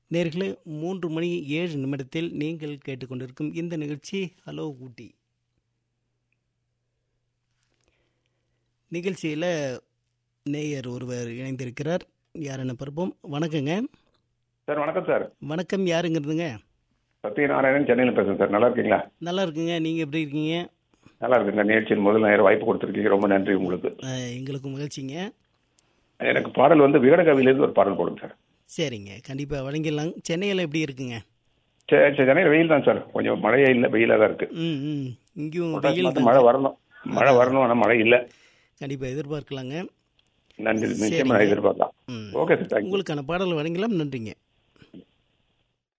நேர்களே மூன்று மணி ஏழு நிமிடத்தில் நீங்கள் கேட்டுக்கொண்டிருக்கும் இந்த நிகழ்ச்சி ஹலோ ஊட்டி நிகழ்ச்சியில் நேயர் ஒருவர் இணைந்திருக்கிறார் யார் என்ன பார்ப்போம் வணக்கங்க சார் வணக்கம் சார் வணக்கம் யாருங்கிறதுங்க சத்யநாராயணன் சென்னையில் பேசுறேன் சார் நல்லா இருக்கீங்களா நல்லா இருக்குங்க நீங்கள் எப்படி இருக்கீங்க நல்லா இருக்குங்க நிகழ்ச்சியின் முதல் நேரம் வாய்ப்பு கொடுத்துருக்கீங்க ரொம்ப நன்றி உங்களுக்கு அஹ், எங்களுக்கு மகிழ்ச்சிங்க எனக்கு பாடல் வந்து விகடகவியிலேருந்து ஒரு பாடல் போடுங்க சார் சரிங்க கண்டிப்பாக வழங்கிடலாம் சென்னையில் எப்படி இருக்குங்க சரி சரி சென்னையில் வெயில் தான் சார் கொஞ்சம் மழையே இல்லை வெயிலாக தான் இருக்கு ம் ம் இங்கேயும் புரட்டாசி வெயில் மாதம் மழை வரணும் மழை வரணும் ஆனால் மழை இல்லை கண்டிப்பாக எதிர்பார்க்கலாங்க நன்றி சரிங்க. நிச்சயமா நான் எதிர்பார்க்கலாம் ம் ஓகே சார் தேங்க்யூ உங்களுக்கான பாடல் வழங்கலாம் நன்றிங்க